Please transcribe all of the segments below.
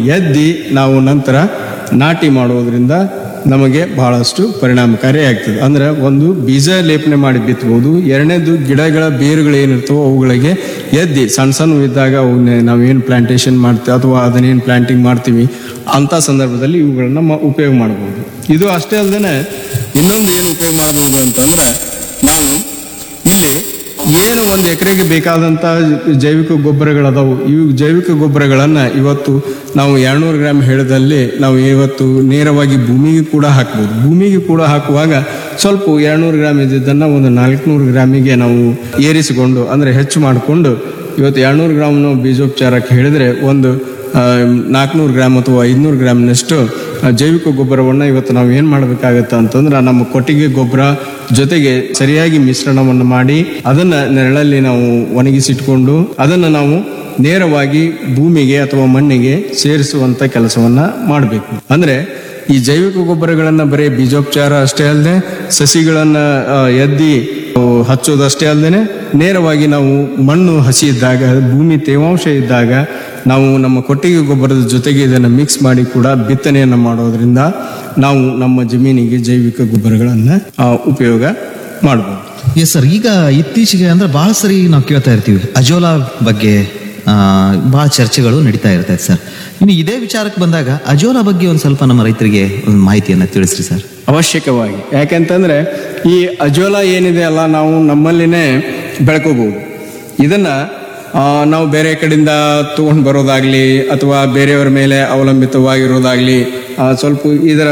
ಎದ್ದಿ ನಾವು ನಂತರ ನಾಟಿ ಮಾಡುವುದರಿಂದ ನಮಗೆ ಬಹಳಷ್ಟು ಪರಿಣಾಮಕಾರಿ ಆಗ್ತದೆ ಅಂದ್ರೆ ಒಂದು ಬೀಜ ಲೇಪನೆ ಮಾಡಿ ಬಿತ್ತಬಹುದು ಎರಡನೇದು ಗಿಡಗಳ ಬೇರುಗಳು ಏನಿರ್ತವೋ ಅವುಗಳಿಗೆ ಎದ್ದಿ ಸಣ್ಣ ಸಣ್ಣ ಇದ್ದಾಗ ಅವನ್ನ ನಾವೇನು ಪ್ಲಾಂಟೇಶನ್ ಮಾಡ್ತೀವಿ ಅಥವಾ ಅದನ್ನೇನು ಪ್ಲಾಂಟಿಂಗ್ ಮಾಡ್ತೀವಿ ಅಂತ ಸಂದರ್ಭದಲ್ಲಿ ಇವುಗಳನ್ನ ಮ- ಉಪಯೋಗ ಮಾಡಬಹುದು ಇದು ಅಷ್ಟೇ ಅಲ್ಲದೆ ಇನ್ನೊಂದು ಏನು ಉಪಯೋಗ ಮಾಡಬಹುದು ಅಂತಂದ್ರೆ ನಾವು ಇಲ್ಲಿ ಏನು ಒಂದು ಎಕರೆಗೆ ಬೇಕಾದಂತ ಜೈವಿಕ ಗೊಬ್ಬರಗಳದಾವು ಇವು ಜೈವಿಕ ಗೊಬ್ಬರಗಳನ್ನ ಇವತ್ತು ನಾವು ಎರಡ್ನೂರು ಗ್ರಾಮ್ ಹೇಳಿದಲ್ಲಿ ನಾವು ಇವತ್ತು ನೇರವಾಗಿ ಭೂಮಿಗೆ ಕೂಡ ಹಾಕ್ಬೋದು ಭೂಮಿಗೆ ಕೂಡ ಹಾಕುವಾಗ ಸ್ವಲ್ಪ ಎರಡ್ನೂರು ಗ್ರಾಮ್ ಇದ್ದಿದ್ದನ್ನ ಒಂದು ನಾಲ್ಕುನೂರು ಗ್ರಾಮಿಗೆ ನಾವು ಏರಿಸಿಕೊಂಡು ಅಂದ್ರೆ ಹೆಚ್ಚು ಮಾಡಿಕೊಂಡು ಇವತ್ತು ಎರಡ್ನೂರು ಗ್ರಾಮ್ ನಾವು ಬೀಜೋಪಚಾರಕ್ಕೆ ಹೇಳಿದ್ರೆ ಒಂದು ನಾಲ್ಕುನೂರು ಗ್ರಾಮ್ ಅಥವಾ ಐದುನೂರು ಗ್ರಾಮ್ನಷ್ಟು ಆ, ಜೈವಿಕ ಗೊಬ್ಬರವನ್ನು ಇವತ್ತು ನಾವು ಏನು ಮಾಡಬೇಕಾಗತ್ತೆ ಅಂತಂದ್ರೆ ನಮ್ಮ ಕೊಟ್ಟಿಗೆ ಗೊಬ್ಬರ ಜೊತೆಗೆ ಸರಿಯಾಗಿ ಮಿಶ್ರಣವನ್ನು ಮಾಡಿ ಅದನ್ನ ನೆರಳಲ್ಲಿ ನಾವು ಒಣಗಿಸಿಟ್ಕೊಂಡು ಅದನ್ನು ನಾವು ನೇರವಾಗಿ ಭೂಮಿಗೆ ಅಥವಾ ಮಣ್ಣಿಗೆ ಸೇರಿಸುವಂತ ಕೆಲಸವನ್ನ ಮಾಡಬೇಕು ಅಂದ್ರೆ ಈ ಜೈವಿಕ ಗೊಬ್ಬರಗಳನ್ನ ಬರೀ ಬೀಜೋಪಚಾರ ಅಷ್ಟೇ ಅಲ್ಲದೆ ಸಸಿಗಳನ್ನ ಆ, ಎದ್ದಿ ಆ, ಹಚ್ಚೋದಷ್ಟೇ ಅಲ್ಲದೆ ನೇರವಾಗಿ ನಾವು ಮಣ್ಣು ಹಸಿ ಇದ್ದಾಗ ಭೂಮಿ ತೇವಾಂಶ ಇದ್ದಾಗ ನಾವು ನಮ್ಮ ಕೊಟ್ಟಿಗೆ ಗೊಬ್ಬರದ ಜೊತೆಗೆ ಇದನ್ನು ಮಿಕ್ಸ್ ಮಾಡಿ ಕೂಡ ಬಿತ್ತನೆಯನ್ನು ಮಾಡೋದ್ರಿಂದ ನಾವು ನಮ್ಮ ಜಮೀನಿಗೆ ಜೈವಿಕ ಗೊಬ್ಬರಗಳನ್ನು ಆ, ಉಪಯೋಗ ಮಾಡಬಹುದು ಎಸ್ ಸರ್ ಈಗ ಇತ್ತೀಚೆಗೆ ಅಂದ್ರೆ ಬಹಳ ಸರಿ ನಾವು ಕೇಳ್ತಾ ಇರ್ತೀವಿ ಅಜೋಲಾ ಬಗ್ಗೆ ಆ, ಬಹಳ ಚರ್ಚೆಗಳು ನಡೀತಾ ಇರ್ತೈತೆ ಸರ್ ಇನ್ನು ಇದೇ ವಿಚಾರಕ್ಕೆ ಬಂದಾಗ ಅಜೋಲಾ ಬಗ್ಗೆ ಒಂದು ಸ್ವಲ್ಪ ನಮ್ಮ ರೈತರಿಗೆ ಒಂದು ಮಾಹಿತಿಯನ್ನ ತಿಳಿಸ್ರಿ ಸರ್ ಅವಶ್ಯಕವಾಗಿ ಯಾಕೆಂತಂದ್ರೆ ಈ ಅಜೋಲಾ ಏನಿದೆ ಅಲ್ಲ ನಾವು ನಮ್ಮಲ್ಲಿನೇ ಬೆಳ್ಕೋಬಹುದು ಇದನ್ನ ಆ, ನಾವು ಬೇರೆ ಕಡೆಯಿಂದ ತಗೊಂಡು ಬರೋದಾಗ್ಲಿ ಅಥವಾ ಬೇರೆಯವರ ಮೇಲೆ ಅವಲಂಬಿತವಾಗಿರೋದಾಗ್ಲಿ ಆ, ಸ್ವಲ್ಪ ಇದರ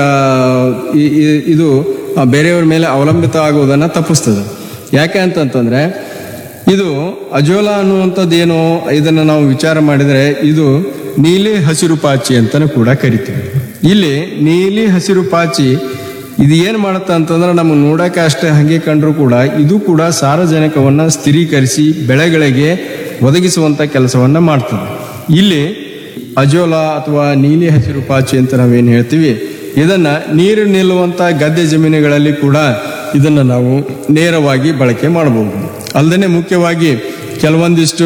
ಈ- ಈ- ಇದು ಆ, ಬೇರೆಯವರ ಮೇಲೆ ಅವಲಂಬಿತ ಆಗುವುದನ್ನ ತಪ್ಪಿಸ್ತದೆ ಯಾಕೆ ಅಂತಂತಂದ್ರೆ ಇದು ಅಜೋಲಾ ಅನ್ನುವಂಥದ್ದು ಏನು ಇದನ್ನ ನಾವು ವಿಚಾರ ಮಾಡಿದ್ರೆ ಇದು ನೀಲಿ ಹಸಿರು ಪಾಚಿ ಅಂತಾನೆ ಕೂಡ ಕರಿತೀವಿ ಇಲ್ಲಿ ನೀಲಿ ಹಸಿರು ಪಾಚಿ ಇದು ಏನ್ ಮಾಡುತ್ತೆ ಅಂತಂದ್ರೆ ನಮಗೆ ನೋಡಕ್ಕೆ ಅಷ್ಟೇ ಹಂಗೆ ಕಂಡ್ರು ಕೂಡ ಇದು ಕೂಡ ಸಾರಜನಕವನ್ನ ಸ್ಥಿರೀಕರಿಸಿ ಬೆಳೆಗಳಿಗೆ ಒದಗಿಸುವಂತ ಕೆಲಸವನ್ನ ಮಾಡ್ತದೆ ಇಲ್ಲಿ ಅಜೋಲಾ ಅಥವಾ ನೀಲಿ ಹಸಿರು ಪಾಚಿ ಅಂತ ನಾವೇನು ಹೇಳ್ತೀವಿ ಇದನ್ನ ನೀರು ನಿಲ್ಲುವಂತ ಗದ್ದೆ ಜಮೀನುಗಳಲ್ಲಿ ಕೂಡ ಇದನ್ನ ನಾವು ನೇರವಾಗಿ ಬಳಕೆ ಮಾಡಬಹುದು ಅಲ್ಲದೆ ಮುಖ್ಯವಾಗಿ ಕೆಲವೊಂದಿಷ್ಟು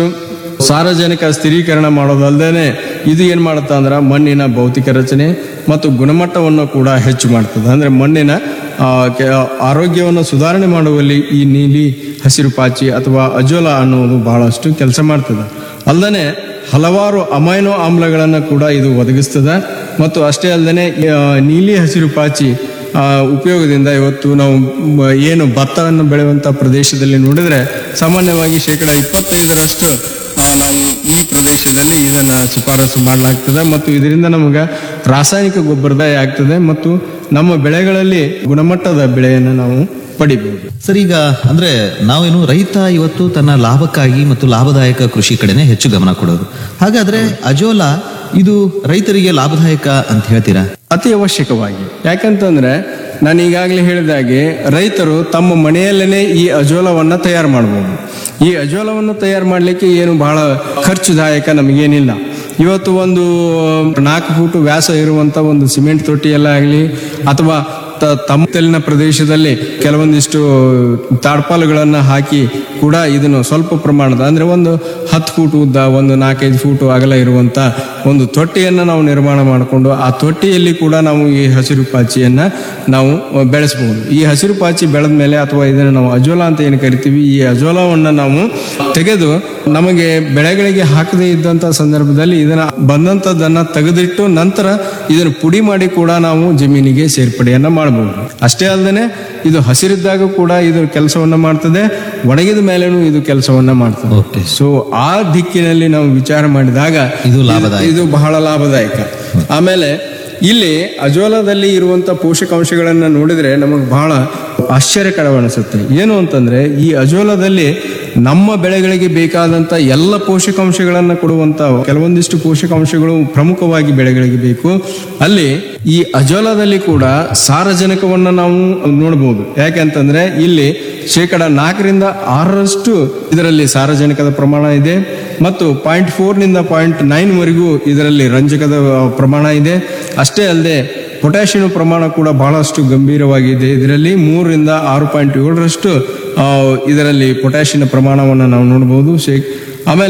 ಸಾರಜನಕ ಸ್ಥಿರೀಕರಣ ಮಾಡೋದಲ್ಲದೆ ಇದು ಏನ್ ಮಾಡುತ್ತೆ ಅಂದ್ರೆ ಮಣ್ಣಿನ ಭೌತಿಕ ರಚನೆ ಮತ್ತು ಗುಣಮಟ್ಟವನ್ನು ಕೂಡ ಹೆಚ್ಚು ಮಾಡ್ತದೆ ಅಂದ್ರೆ ಮಣ್ಣಿನ ಆ, ಕೆ- ಆರೋಗ್ಯವನ್ನು ಸುಧಾರಣೆ ಮಾಡುವಲ್ಲಿ ಈ ನೀಲಿ ಹಸಿರು ಪಾಚಿ ಅಥವಾ ಅಜೋಲಾ ಅನ್ನುವುದು ಬಹಳಷ್ಟು ಕೆಲಸ ಮಾಡ್ತದೆ ಅಲ್ಲದೆ ಹಲವಾರು ಅಮೈನೋ ಆಮ್ಲಗಳನ್ನು ಕೂಡ ಇದು ಒದಗಿಸ್ತದೆ ಮತ್ತು ಅಷ್ಟೇ ಅಲ್ಲದೆ ನೀಲಿ ಹಸಿರು ಪಾಚಿ ಆ, ಉಪಯೋಗದಿಂದ ಇವತ್ತು ನಾವು ಮ- ಏನು ಭತ್ತವನ್ನು ಬೆಳೆಯುವಂತ ಪ್ರದೇಶದಲ್ಲಿ ನೋಡಿದ್ರೆ ಸಾಮಾನ್ಯವಾಗಿ ಶೇಕಡ ಇಪ್ಪತ್ತೈದರಷ್ಟು ಆ, ನಾವು ಈ ಪ್ರದೇಶದಲ್ಲಿ ಇದನ್ನ ಶಿಫಾರಸು ಮಾಡಲಾಗ್ತದೆ ಮತ್ತು ಇದರಿಂದ ನಮಗೆ ರಾಸಾಯನಿಕ ಗೊಬ್ಬರದಾಯ ಆಗ್ತದೆ ಮತ್ತು ನಮ್ಮ ಬೆಳೆಗಳಲ್ಲಿ ಗುಣಮಟ್ಟದ ಬೆಳೆಯನ್ನು ನಾವು ಪಡಿಬಹುದು ಸರ್ ಈಗ ಅಂದ್ರೆ ನಾವೇನು ರೈತ ಇವತ್ತು ತನ್ನ ಲಾಭಕ್ಕಾಗಿ ಮತ್ತು ಲಾಭದಾಯಕ ಕೃಷಿ ಕಡೆನೆ ಹೆಚ್ಚು ಗಮನ ಕೊಡೋದು ಹಾಗಾದ್ರೆ ಅಜೋಲಾ ಇದು ರೈತರಿಗೆ ಲಾಭದಾಯಕ ಅಂತ ಹೇಳ್ತೀರಾ ಅತಿ ಅವಶ್ಯಕವಾಗಿ ಯಾಕಂತಂದ್ರೆ ನಾನು ಈಗಾಗಲೇ ಹೇಳಿದಾಗೆ ರೈತರು ತಮ್ಮ ಮನೆಯಲ್ಲೇನೆ ಈ ಅಜೋಲವನ್ನ ತಯಾರು ಮಾಡಬಹುದು ಈ ಅಜೋಲವನ್ನು ತಯಾರು ಮಾಡಲಿಕ್ಕೆ ಏನು ಬಹಳ ಖರ್ಚುದಾಯಕ ನಮಗೇನಿಲ್ಲ ಇವತ್ತು ಒಂದು ನಾಲ್ಕು ಫೂಟ್ ವ್ಯಾಸ ಇರುವಂತ ಒಂದು ಸಿಮೆಂಟ್ ತೊಟ್ಟಿಯಲ್ಲ ಆಗಲಿ ಅಥವಾ ತ- ತಮ್ಮತಲಿನ ಪ್ರದೇಶದಲ್ಲಿ ಕೆಲವೊಂದಿಷ್ಟು ತಾಡ್ಪಾಲುಗಳನ್ನು ಹಾಕಿ ಕೂಡ ಇದನ್ನು ಸ್ವಲ್ಪ ಪ್ರಮಾಣದ ಅಂದ್ರೆ ಒಂದು ಹತ್ತು ಫೂಟ್ ಉದ್ದ ಒಂದು ನಾಲ್ಕೈದು ಫೂಟ್ ಅಗಲ ಇರುವಂತ ಒಂದು ತೊಟ್ಟಿಯನ್ನು ನಾವು ನಿರ್ಮಾಣ ಮಾಡಿಕೊಂಡು ಆ ತೊಟ್ಟಿಯಲ್ಲಿ ಕೂಡ ನಾವು ಈ ಹಸಿರು ಪಾಚಿಯನ್ನ ನಾವು ಬೆಳೆಸಬಹುದು ಈ ಹಸಿರು ಪಾಚಿ ಬೆಳೆದ ಮೇಲೆ ಅಥವಾ ಇದನ್ನು ನಾವು ಅಜೋಲಾ ಅಂತ ಏನು ಕರಿತೀವಿ ಈ ಅಜೋಲಾವನ್ನ ನಾವು ತೆಗೆದು ನಮಗೆ ಬೆಳೆಗಳಿಗೆ ಹಾಕದೇ ಇದ್ದಂತ ಸಂದರ್ಭದಲ್ಲಿ ಇದನ್ನ ಬಂದಂತದನ್ನ ತೆಗೆದಿಟ್ಟು ನಂತರ ಇದನ್ನು ಪುಡಿ ಮಾಡಿ ಕೂಡ ನಾವು ಜಮೀನಿಗೆ ಸೇರ್ಪಡೆಯನ್ನ ಮಾಡಬಹುದು ಅಷ್ಟೇ ಅಲ್ಲದೆ ಇದು ಹಸಿರಿದ್ದಾಗ ಕೂಡ ಇದು ಕೆಲಸವನ್ನ ಮಾಡ್ತದೆ ಒಣಗಿದ ಮೇಲೇನು ಇದು ಕೆಲಸವನ್ನ ಮಾಡ್ತದೆ ಓಕೆ ಸೊ ಆ ದಿಕ್ಕಿನಲ್ಲಿ ನಾವು ವಿಚಾರ ಮಾಡಿದಾಗ ಇದು ಲಾಭದಾಯಕ. ಇದು ಬಹಳ ಲಾಭದಾಯಕ ಆಮೇಲೆ ಇಲ್ಲಿ ಅಜೋಲಾದಲ್ಲಿ ಇರುವಂತ ಪೋಷಕಾಂಶಗಳನ್ನ ನೋಡಿದ್ರೆ ನಮಗೆ ಬಹಳ ಆಶ್ಚರ್ಯಕರವನಿಸುತ್ತೆ ಏನು ಅಂತಂದ್ರೆ ಈ ಅಜೋಲಾದಲ್ಲಿ ನಮ್ಮ ಬೆಳೆಗಳಿಗೆ ಬೇಕಾದಂತ ಎಲ್ಲ ಪೋಷಕಾಂಶಗಳನ್ನ ಕೊಡುವಂತ ಕೆಲವೊಂದಿಷ್ಟು ಪೋಷಕಾಂಶಗಳು ಪ್ರಮುಖವಾಗಿ ಬೆಳೆಗಳಿಗೆ ಬೇಕು ಅಲ್ಲಿ ಈ ಅಜೋಲಾದಲ್ಲಿ ಕೂಡ ಸಾರಜನಕವನ್ನ ನಾವು ನೋಡಬಹುದು ಯಾಕೆಂತಂದ್ರೆ ಇಲ್ಲಿ ಶೇಕಡ ನಾಲ್ಕರಿಂದ ಆರರಷ್ಟು ಇದರಲ್ಲಿ ಸಾರಜನಕದ ಪ್ರಮಾಣ ಇದೆ ಮತ್ತು ಪಾಯಿಂಟ್ ಫೋರ್ ನಿಂದ ಪಾಯಿಂಟ್ ನೈನ್ ವರೆಗೂ ಇದರಲ್ಲಿ ರಂಜಕದ ಪ್ರಮಾಣ ಇದೆ ಅಷ್ಟೇ ಅಲ್ಲದೆ ಪೊಟ್ಯಾಷಿಯಂ ಪ್ರಮಾಣ ಕೂಡ ಬಹಳಷ್ಟು ಗಂಭೀರವಾಗಿದೆ ಇದರಲ್ಲಿ ಮೂರರಿಂದ ಆರು ಪಾಯಿಂಟ್ ಏಳರಷ್ಟು ಆ, ಇದರಲ್ಲಿ ಪೊಟ್ಯಾಷಿಯಂ ಪ್ರಮಾಣವನ್ನು ನಾವು ನೋಡಬಹುದು ಶೇ ಆಮೇಲೆ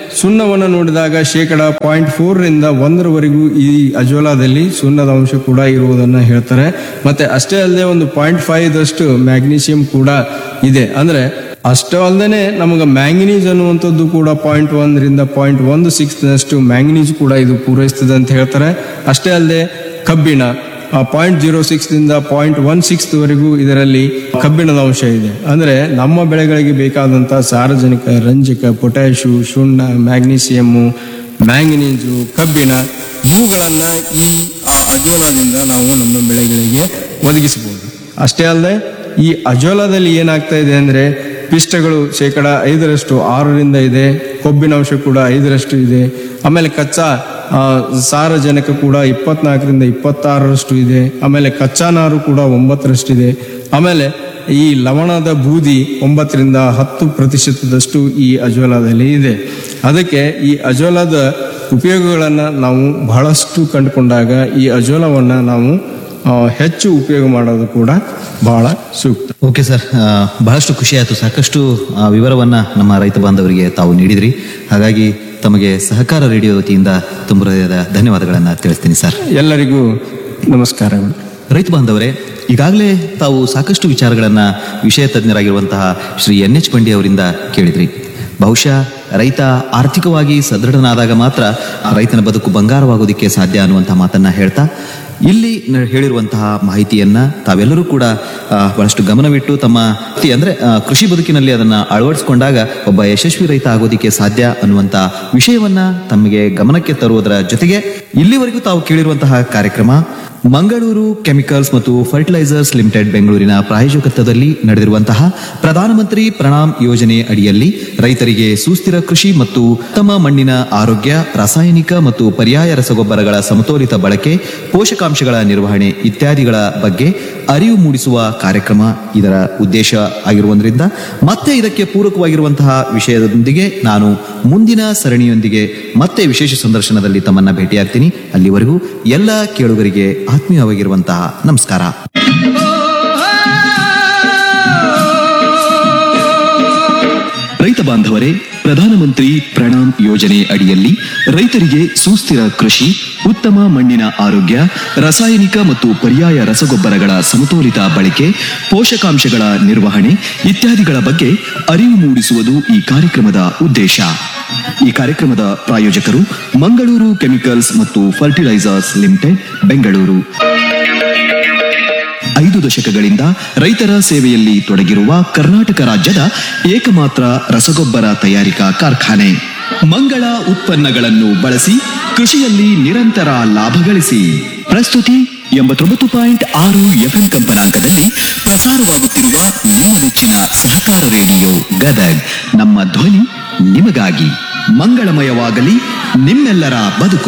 ಸುಣ್ಣವನ್ನು ನೋಡಿದಾಗ ಶೇಕಡ ಪಾಯಿಂಟ್ ಫೋರ್ರಿಂದ ಒಂದರವರೆಗೂ ಈ ಅಜೋಲಾದಲ್ಲಿ ಸುಣ್ಣದ ಅಂಶ ಕೂಡ ಇರುವುದನ್ನು ಹೇಳ್ತಾರೆ ಮತ್ತೆ ಅಷ್ಟೇ ಅಲ್ಲದೆ ಒಂದು ಪಾಯಿಂಟ್ ಫೈವ್ ದಷ್ಟು ಮ್ಯಾಗ್ನೀಷಿಯಂ ಕೂಡ ಇದೆ ಅಂದ್ರೆ ಅಷ್ಟೇ ಅಲ್ಲದೆ ನಮಗೆ ಮ್ಯಾಂಗನೀಸ್ ಅನ್ನುವಂಥದ್ದು ಕೂಡ ಪಾಯಿಂಟ್ ಒಂದರಿಂದ ಪಾಯಿಂಟ್ ಒಂದು ಸಿಕ್ಸ್ ನಷ್ಟು ಮ್ಯಾಂಗನೀಸ್ ಕೂಡ ಇದು ಪೂರೈಸ್ತದೆ ಅಂತ ಹೇಳ್ತಾರೆ ಅಷ್ಟೇ ಅಲ್ಲದೆ ಕಬ್ಬಿಣ ಪಾಯಿಂಟ್ ಜೀರೋ ಸಿಕ್ಸ್ದಿಂದ ಪಾಯಿಂಟ್ ಒನ್ ಸಿಕ್ಸ್ವರೆಗೂ ಇದರಲ್ಲಿ ಕಬ್ಬಿಣದ ಅಂಶ ಇದೆ ಅಂದರೆ ನಮ್ಮ ಬೆಳೆಗಳಿಗೆ ಬೇಕಾದಂಥ ಸಾರಜನಕ ರಂಜಕ ಪೊಟ್ಯಾಶು ಸುಣ್ಣ ಮ್ಯಾಗ್ನೀಸಿಯಮ್ಮು ಮ್ಯಾಂಗನೀಸು ಕಬ್ಬಿಣ ಇವುಗಳನ್ನು ಈ ಅಜೋಲಾದಿಂದ ನಾವು ನಮ್ಮ ಬೆಳೆಗಳಿಗೆ ಒದಗಿಸಬಹುದು ಅಷ್ಟೇ ಅಲ್ಲದೆ ಈ ಅಜೋಲಾದಲ್ಲಿ ಏನಾಗ್ತಾ ಇದೆ ಅಂದರೆ ಪಿಷ್ಟಗಳು ಶೇಕಡ ಐದರಷ್ಟು ಆರರಿಂದ ಇದೆ ಕೊಬ್ಬಿನ ಅಂಶ ಕೂಡ ಐದರಷ್ಟು ಇದೆ ಆಮೇಲೆ ಕಚ್ಚಾ ಆ, ಸಾರಜನಕ ಕೂಡ ಇಪ್ಪತ್ನಾಲ್ಕರಿಂದ ಇಪ್ಪತ್ತಾರರಷ್ಟು ಇದೆ ಆಮೇಲೆ ಕಚ್ಚಾ ನಾರು ಕೂಡ ಒಂಬತ್ತರಷ್ಟಿದೆ ಆಮೇಲೆ ಈ ಲವಣದ ಬೂದಿ ಒಂಬತ್ತರಿಂದ ಹತ್ತು ಪ್ರತಿಶತದಷ್ಟು ಈ ಅಜೋಲಾದಲ್ಲಿ ಇದೆ ಅದಕ್ಕೆ ಈ ಅಜೋಲಾದ ಉಪಯೋಗಗಳನ್ನು ನಾವು ಬಹಳಷ್ಟು ಕಂಡುಕೊಂಡಾಗ ಈ ಅಜೋಲವನ್ನು ನಾವು ಆ, ಹೆಚ್ಚು ಉಪಯೋಗ ಮಾಡೋದು ಕೂಡ ಬಹಳ ಸೂಕ್ತ ಓಕೆ ಸರ್ ಆ, ಬಹಳಷ್ಟು ಖುಷಿ ಆಯಿತು ಸಾಕಷ್ಟು ಆ, ವಿವರವನ್ನ ನಮ್ಮ ರೈತ ಬಾಂಧವರಿಗೆ ತಾವು ನೀಡಿದ್ರಿ ಹಾಗಾಗಿ ತಮಗೆ ಸಹಕಾರ ರೇಡಿಯೋ ವತಿಯಿಂದ ತುಂಬ ಹೃದಯದ ಧನ್ಯವಾದಗಳನ್ನು ತಿಳಿಸ್ತೀನಿ ಸರ್ ಎಲ್ಲರಿಗೂ ನಮಸ್ಕಾರಗಳು ರೈತ ಬಾಂಧವರೇ ಈಗಾಗಲೇ ತಾವು ಸಾಕಷ್ಟು ವಿಚಾರಗಳನ್ನು ವಿಷಯ ತಜ್ಞರಾಗಿರುವಂತಹ ಶ್ರೀ ಎನ್ ಎಚ್ ಬಂಡಿ ಅವರಿಂದ ಕೇಳಿದ್ರಿ ಬಹುಶಃ ರೈತ ಆರ್ಥಿಕವಾಗಿ ಸದೃಢನಾದಾಗ ಮಾತ್ರ ಆ ರೈತನ ಬದುಕು ಬಂಗಾರವಾಗೋದಕ್ಕೆ ಸಾಧ್ಯ ಅನ್ನುವಂತಹ ಮಾತನ್ನ ಹೇಳ್ತಾ ಇಲ್ಲಿ ನ- ಹೇಳಿರುವಂತಹ ಮಾಹಿತಿಯನ್ನ ತಾವೆಲ್ಲರೂ ಕೂಡ ಆ, ಬಹಳಷ್ಟು ಗಮನವಿಟ್ಟು ತಮ್ಮ ವೃತ್ತಿ ಅಂದ್ರೆ ಆ, ಕೃಷಿ ಬದುಕಿನಲ್ಲಿ ಅದನ್ನ ಅಳವಡಿಸಿಕೊಂಡಾಗ ಒಬ್ಬ ಯಶಸ್ವಿ ರೈತ ಆಗೋದಿಕ್ಕೆ ಸಾಧ್ಯ ಅನ್ನುವಂತ ವಿಷಯವನ್ನ ತಮಗೆ ಗಮನಕ್ಕೆ ತರುವುದರ ಜೊತೆಗೆ ಇಲ್ಲಿವರೆಗೂ ತಾವು ಕೇಳಿರುವಂತಹ ಕಾರ್ಯಕ್ರಮ Mangaluru Chemicals and Fertilizers Limited ಬೆಂಗಳೂರಿನ ಪ್ರಾಯೋಜಕತ್ವದಲ್ಲಿ ನಡೆದಿರುವಂತಹ ಪ್ರಧಾನಮಂತ್ರಿ ಪ್ರಣಾಮ್ ಯೋಜನೆ ಅಡಿಯಲ್ಲಿ ರೈತರಿಗೆ ಸುಸ್ಥಿರ ಕೃಷಿ ಮತ್ತು ಉತ್ತಮ ಮಣ್ಣಿನ ಆರೋಗ್ಯ ರಾಸಾಯನಿಕ ಮತ್ತು ಪರ್ಯಾಯ ರಸಗೊಬ್ಬರಗಳ ಸಮತೋಲಿತ ಬಳಕೆ ಪೋಷಕಾಂಶಗಳ ನಿರ್ವಹಣೆ ಇತ್ಯಾದಿಗಳ ಬಗ್ಗೆ ಅರಿವು ಮೂಡಿಸುವ ಕಾರ್ಯಕ್ರಮ ಇದರ ಉದ್ದೇಶ ಆಗಿರುವುದರಿಂದ ಮತ್ತೆ ಇದಕ್ಕೆ ಪೂರಕವಾಗಿರುವಂತಹ ವಿಷಯದೊಂದಿಗೆ ನಾನು ಮುಂದಿನ ಸರಣಿಯೊಂದಿಗೆ ಮತ್ತೆ ವಿಶೇಷ ಸಂದರ್ಶನದಲ್ಲಿ ತಮ್ಮನ್ನ ಭೇಟಿಯಾಗ್ತೀನಿ ಅಲ್ಲಿವರೆಗೂ ಎಲ್ಲ ಕೇಳುಗರಿಗೆ ಆತ್ಮೀಯವಾಗಿರುವಂತಹ ನಮಸ್ಕಾರ ರೈತ ಬಾಂಧವರೇ ಪ್ರಧಾನಮಂತ್ರಿ ಪ್ರಣಾಮ್ ಯೋಜನೆ ಅಡಿಯಲ್ಲಿ ರೈತರಿಗೆ ಸುಸ್ಥಿರ ಕೃಷಿ ಉತ್ತಮ ಮಣ್ಣಿನ ಆರೋಗ್ಯ ರಾಸಾಯನಿಕ ಮತ್ತು ಪರ್ಯಾಯ ರಸಗೊಬ್ಬರಗಳ ಸಮತೋಲಿತ ಬಳಕೆ ಪೋಷಕಾಂಶಗಳ ನಿರ್ವಹಣೆ ಇತ್ಯಾದಿಗಳ ಬಗ್ಗೆ ಅರಿವು ಮೂಡಿಸುವುದು ಈ ಕಾರ್ಯಕ್ರಮದ ಉದ್ದೇಶ ಈ ಕಾರ್ಯಕ್ರಮದ ಪ್ರಾಯೋಜಕರು Mangaluru Chemicals and Fertilizers Limited Bengaluru ಐದು ದಶಕಗಳಿಂದ ರೈತರ ಸೇವೆಯಲ್ಲಿ ತೊಡಗಿರುವ ಕರ್ನಾಟಕ ರಾಜ್ಯದ ಏಕಮಾತ್ರ ರಸಗೊಬ್ಬರ ತಯಾರಿಕಾ ಕಾರ್ಖಾನೆ ಮಂಗಳ ಉತ್ಪನ್ನಗಳನ್ನು ಬಳಸಿ ಕೃಷಿಯಲ್ಲಿ ನಿರಂತರ ಲಾಭ ಗಳಿಸಿ ಪ್ರಸ್ತುತಿ ಎಂಬತ್ತೊಂಬತ್ತು ಪಾಯಿಂಟ್ ಆರು ಎಫ್ಎಂ ಕಂಪನಾಂಕದಲ್ಲಿ ಪ್ರಸಾರವಾಗುತ್ತಿರುವ ನಿಮ್ಮ ನೆಚ್ಚಿನ ಸಹಕಾರ ರೇಡಿಯೋ ಗದಗ್ ನಮ್ಮ ಧ್ವನಿ ನಿಮಗಾಗಿ ಮಂಗಳಮಯವಾಗಲಿ ನಿಮ್ಮೆಲ್ಲರ ಬದುಕು